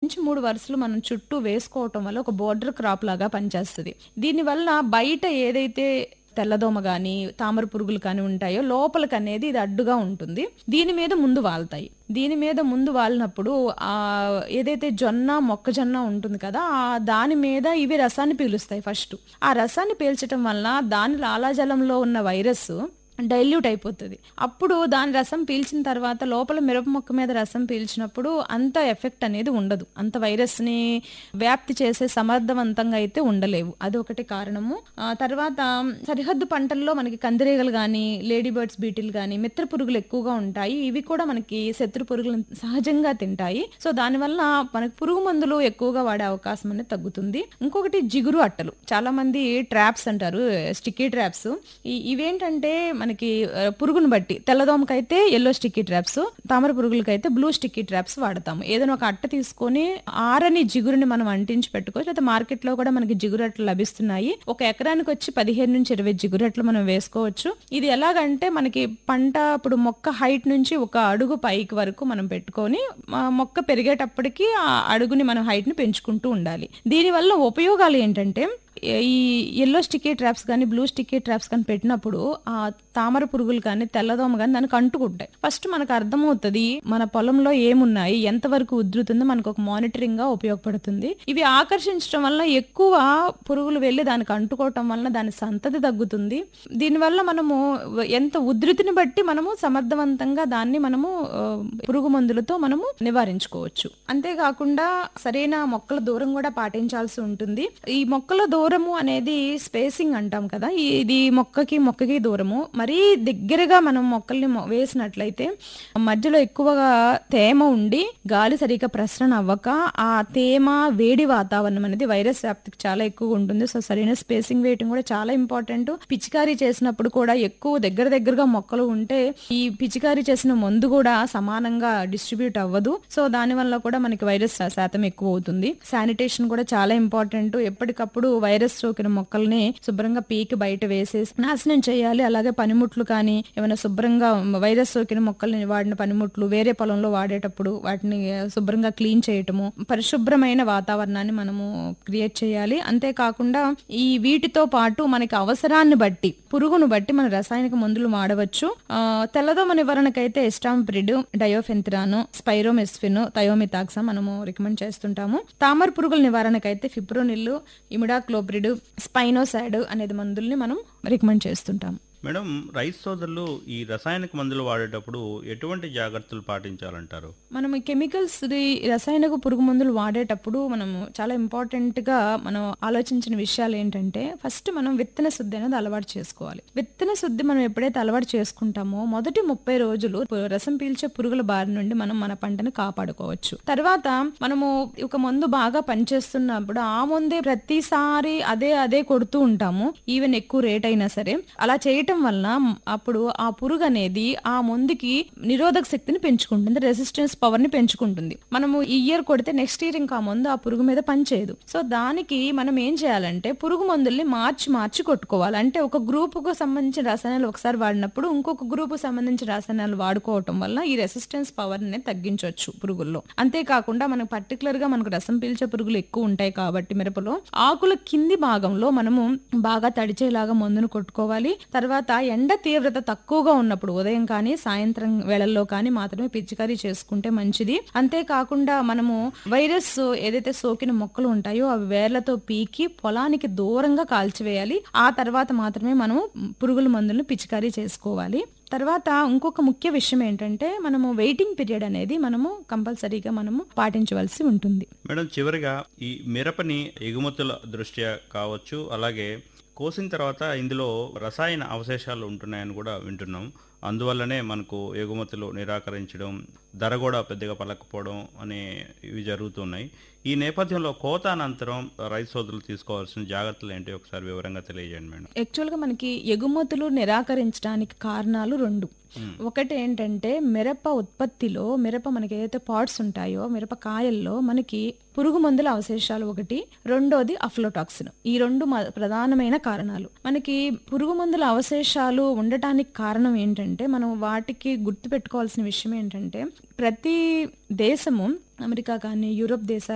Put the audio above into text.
నుంచి మూడు వరుసలు మనం చుట్టూ వేసుకోవటం వల్ల ఒక బోర్డర్ క్రాప్ లాగా పనిచేస్తుంది దీనివల్ల బయట ఏదైతే తెల్లదోమ కానీ తామర పురుగులు కానీ ఉంటాయో లోపలికి అనేది ఇది అడ్డుగా ఉంటుంది దీని మీద ముందు వాళ్తాయి దీని మీద ముందు వాలినప్పుడు ఆ ఏదైతే జొన్న మొక్కజొన్న ఉంటుంది కదా ఆ దాని మీద ఇవి రసాన్ని పీలుస్తాయి ఫస్ట్ ఆ రసాన్ని పీల్చడం వల్ల దాని లాలాజలంలో ఉన్న వైరస్ డైల్యూట్ అయిపోతుంది అప్పుడు దాని రసం పీల్చిన తర్వాత లోపల మిరప మొక్క మీద రసం పీల్చినప్పుడు అంత ఎఫెక్ట్ అనేది ఉండదు అంత వైరస్ ని వ్యాప్తి చేసే సమర్థవంతంగా అయితే ఉండలేవు అది ఒకటి కారణము ఆ తర్వాత సరిహద్దు పంటల్లో మనకి కందిరీగలు కానీ లేడీ బర్డ్స్ బీటిల్ కానీ మిత్ర పురుగులు ఎక్కువగా ఉంటాయి ఇవి కూడా మనకి శత్రు పురుగులను సహజంగా తింటాయి సో దానివల్ల మనకి పురుగు మందులు ఎక్కువగా వాడే అవకాశం అనేది తగ్గుతుంది ఇంకొకటి జిగురు అట్టలు చాలా మంది ట్రాప్స్ అంటారు స్టిక్కీ ట్రాప్స్ ఇవేంటంటే మనకి ఆ, పురుగును బట్టి తెల్లదోమకైతే ఎల్లో స్టిక్కీ ట్రాప్స్ తామర పురుగులకైతే బ్లూ స్టిక్కీ ట్రాప్స్ వాడతాము ఏదైనా ఒక అట్ట తీసుకొని ఆరని జిగురుని మనం అంటించి పెట్టుకోవచ్చు లేదా మార్కెట్ లో కూడా మనకి జిగురట్లు లభిస్తున్నాయి ఒక ఎకరానికి వచ్చి పదిహేను నుంచి ఇరవై జిగురట్లు మనం వేసుకోవచ్చు ఇది ఎలాగంటే మనకి పంట ఇప్పుడు మొక్క హైట్ నుంచి ఒక అడుగు పైకి వరకు మనం పెట్టుకొని ఆ మొక్క పెరిగేటప్పటికి ఆ అడుగుని మనం హైట్ ని పెంచుకుంటూ ఉండాలి దీనివల్ల ఉపయోగాలు ఏంటంటే ఈ ఎల్లో స్టిక్కీ ట్రాప్స్ కానీ బ్లూ స్టిక్కీ ట్రాప్స్ కానీ పెట్టినప్పుడు ఆ తామర పురుగులు కానీ తెల్లదోమ కానీ దానికి అంటుకుంటాయి ఫస్ట్ మనకు అర్థమవుతుంది మన పొలంలో ఏమున్నాయి ఎంతవరకు ఉధృతుందో మనకు ఒక మానిటరింగ్ గా ఉపయోగపడుతుంది ఇవి ఆకర్షించడం వల్ల ఎక్కువ పురుగులు వెళ్ళి దానికి అంటుకోవటం వల్ల దాని సంతతి తగ్గుతుంది దీనివల్ల మనము ఎంత ఉధృతిని బట్టి మనము సమర్థవంతంగా దాన్ని మనము ఆ, పురుగు మందులతో మనము నివారించుకోవచ్చు అంతేకాకుండా సరైన మొక్కల దూరం కూడా పాటించాల్సి ఉంటుంది ఈ మొక్కల దూరము అనేది స్పేసింగ్ అంటాం కదా ఈ- ఇది మొక్కకి మొక్కకి దూరము మరీ దగ్గరగా మనం మొక్కల్ని మొ- వేసినట్లయితే మధ్యలో ఎక్కువగా తేమ ఉండి గాలి సరిగ్గా ప్రసరణ అవ్వక ఆ తేమ వేడి వాతావరణం అనేది వైరస్ వ్యాప్తికి చాలా ఎక్కువ ఉంటుంది సో సరైన స్పేసింగ్ వేయటం కూడా చాలా ఇంపార్టెంట్ పిచికారీ చేసినప్పుడు కూడా ఎక్కువ దగ్గర దగ్గరగా మొక్కలు ఉంటే ఈ పిచికారీ చేసిన మందు కూడా సమానంగా డిస్ట్రిబ్యూట్ అవ్వదు సో దాని వల్ల కూడా మనకి వైరస్ శాతం ఎక్కువ అవుతుంది శానిటేషన్ కూడా చాలా ఇంపార్టెంట్ ఎప్పటికప్పుడు వైరస్ సోకిన మొక్కల్ని శుభ్రంగా పీకి బయట వేసేసి నాశనం చేయాలి అలాగే పనిముట్లు కానీ ఏమైనా శుభ్రంగా వైరస్ సోకిన మొక్కల్ని వాడిన పనిముట్లు వేరే పొలంలో వాడేటప్పుడు వాటిని శుభ్రంగా క్లీన్ చేయటము పరిశుభ్రమైన వాతావరణాన్ని మనము క్రియేట్ చేయాలి అంతేకాకుండా ఈ వీటితో పాటు మనకి అవసరాన్ని బట్టి పురుగును బట్టి మన రసాయనిక మందులు వాడవచ్చు ఆ, తెల్లదోమ నివారణకైతే ఎస్టాంప్రిడ్ డయోఫెంతిరాను స్పైరోమెస్ఫిన్ థయోమితాక్సా మనము రికమెండ్ చేస్తుంటాము తామర పురుగుల నివారణకైతే ఫిప్రోనిల్ ఇమిడాక్లోప్రిడ్ స్పైనోసాడ్ అనేది మందుల్ని మనం రికమెండ్ చేస్తుంటాము మేడం రైతు సోదరులు ఈ రసాయనిక మందులు వాడేటప్పుడు ఎటువంటి జాగ్రత్తలు పాటించాలంటారు మనం ఈ కెమికల్స్ ది రసాయనిక పురుగు మందులు వాడేటప్పుడు మనము చాలా ఇంపార్టెంట్ గా మనం ఆలోచించిన విషయాలు ఏంటంటే ఫస్ట్ మనం విత్తన శుద్ధి అనేది అలవాటు చేసుకోవాలి విత్తన శుద్ధి మనం ఎప్పుడైతే అలవాటు చేసుకుంటామో మొదటి ముప్పై రోజులు పు- రసం పీల్చే పురుగుల బారి నుండి మనం మన పంటను కాపాడుకోవచ్చు తర్వాత మనము ఒక మందు బాగా పనిచేస్తున్నప్పుడు ఆ మందే ప్రతిసారి అదే అదే కొడుతూ ఉంటాము ఈవెన్ ఎక్కువ రేట్ అయినా సరే అలా చేయటం వల్ల అప్పుడు ఆ పురుగు అనేది ఆ మందుకి నిరోధక శక్తిని పెంచుకుంటుంది రెసిస్టెన్స్ పవర్ ని పెంచుకుంటుంది మనము ఈ ఇయర్ కొడితే నెక్స్ట్ ఇయర్ ఇంకా ఆ మందు ఆ పురుగు మీద పనిచేయదు సో దానికి మనం ఏం చేయాలంటే పురుగు మందుల్ని మార్చి మార్చి కొట్టుకోవాలి అంటే ఒక గ్రూప్ కు సంబంధించిన రసాయనాలు ఒకసారి వాడినప్పుడు ఇంకొక గ్రూప్ సంబంధించిన రసాయనాలు వాడుకోవటం వల్ల ఈ రెసిస్టెన్స్ పవర్ ని తగ్గించవచ్చు పురుగుల్లో అంతేకాకుండా మనకు పర్టికులర్ గా మనకు రసం పీల్చే పురుగులు ఎక్కువ ఉంటాయి కాబట్టి మిరపలో ఆకుల కింది భాగంలో మనము బాగా తడిచేలాగా మందును కొట్టుకోవాలి తర్వాత ఎండ తీవ్రత తక్కువగా ఉన్నప్పుడు ఉదయం కానీ సాయంత్రం వేళల్లో కానీ మాత్రమే పిచికారీ చేసుకుంటే మంచిది అంతేకాకుండా మనము వైరస్ ఏదైతే సోకిన మొక్కలు ఉంటాయో అవి వేర్లతో పీకి పొలానికి దూరంగా కాల్చివేయాలి ఆ తర్వాత మాత్రమే మనము పురుగుల మందులను పిచికారీ చేసుకోవాలి తర్వాత ఇంకొక ముఖ్య విషయం ఏంటంటే మనము వెయిటింగ్ పీరియడ్ అనేది మనము కంపల్సరీగా మనము పాటించవలసి ఉంటుంది మేడం చివరిగా ఈ మిరపని ఎగుమతుల దృష్ట్యా కావచ్చు అలాగే కోసిన తర్వాత ఇందులో రసాయన అవశేషాలు ఉంటున్నాయని కూడా వింటున్నాం అందువల్లనే మనకు ఎగుమతులు నిరాకరించడం ధర కూడా పెద్దగా పలకపోవడం అనే ఇవి జరుగుతున్నాయి ఈ నేపథ్యంలో కోత అనంతరం రైతు సోదరులు తీసుకోవాల్సిన జాగ్రత్తలు ఏంటి ఒకసారి వివరంగా తెలియజేయండి మేడం యాక్చువల్గా మనకి ఎగుమతులు నిరాకరించడానికి కారణాలు రెండు ఒకటి ఏంటంటే మిరప ఉత్పత్తిలో మిరప మనకి ఏదైతే పాట్స్ ఉంటాయో మిరప కాయల్లో మనకి పురుగు మందుల అవశేషాలు ఒకటి రెండోది అఫ్లోటాక్సిన్ ఈ రెండు మ- ప్రధానమైన కారణాలు మనకి పురుగు మందుల అవశేషాలు ఉండటానికి కారణం ఏంటంటే మనం వాటికి గుర్తు పెట్టుకోవాల్సిన విషయం ఏంటంటే ప్రతి దేశము అమెరికా కానీ యూరోప్ దేశాలు